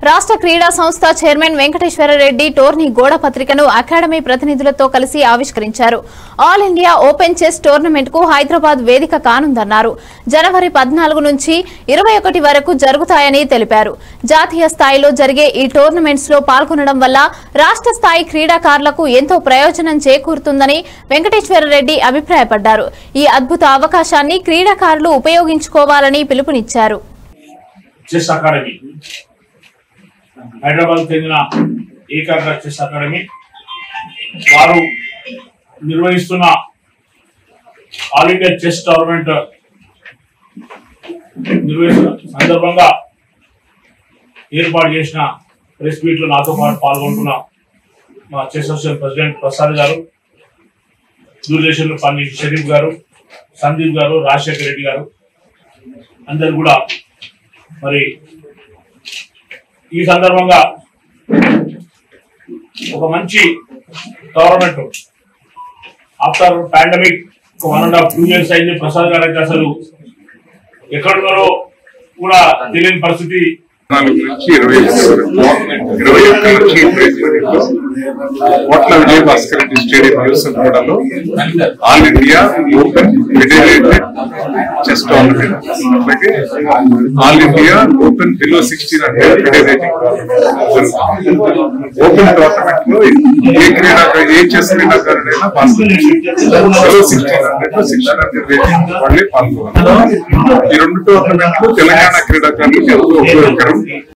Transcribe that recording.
రాష్ట్ర క్రీడా సంస్థ చైర్మన్ వెంకటేశ్వరరెడ్డి టోర్నీ గోడ పత్రికను అకాడమీ ప్రతినిధులతో కలిసి ఆవిష్కరించారు all India open chess tournament కు హైదరాబాద్ వేదిక కానుందన్నారు జనవరి పద్నాలుగు నుంచి ఇరవై ఒకటి వరకు జరుగుతాయని తెలిపారు జాతీయ స్థాయిలో జరిగే ఈ టోర్నమెంట్స్ లో పాల్గొనడం వల్ల రాష్ట్ర స్థాయి క్రీడాకారులకు ఎంతో ప్రయోజనం చేకూరుతుందని వెంకటేశ్వరరెడ్డి అభిప్రాయపడ్డారు ఈ అద్భుత అవకాశాన్ని క్రీడాకారులు ఉపయోగించుకోవాలని పిలుపునిచ్చారు చెస్ అకాడమీ హైదరాబాద్ చెందిన ఏకాగ్ర చెస్ అకాడమీ వారు నిర్వహిస్తున్న ఆల్ ఇండియా చెస్ టోర్నమెంట్ నిర్వహిస్తున్న సందర్భంగా ఏర్పాటు చేసిన ప్రెస్ మీట్ లో నాతో పాటు పాల్గొంటున్న మా చెస్ అసోసియేషన్ ప్రెసిడెంట్ ప్రసాద్ గారు దూరదర్శన్ పని షరీఫ్ గారు సందీప్ గారు రాజశేఖర రెడ్డి గారు అందరు కూడా మరి ఈ సందర్భంగా ఒక మంచి government after pandemic one and half two years అయింది ప్రసాద్ గారికి అసలు ఎక్కడున్నారో కూడా తెలియని పరిస్థితి నాలుగు నుంచి ఇరవై ఇరవై ఒక్క నుంచి ఫిబ్రవరిలో కోట్ల విజయ భాస్కర్ రెడ్డి స్టేడియం యూసఫ్గూడలో all India open federated chess tournament అలాగే all India open below sixteen అంటే ఫెడరేటింగ్ ఓపెన్ టోర్నమెంట్ లో ఏ క్రీడాకారు ఏ చెస్ క్రీడాకారుడైనా పాల్గొనవచ్చు below sixteen hundred sixteen hundred rating వాళ్ళే పాల్గొనాలి ఈ రెండు టోర్నమెంట్లు తెలంగాణ క్రీడాకారులకు ఎంతో ఉపయోగకరం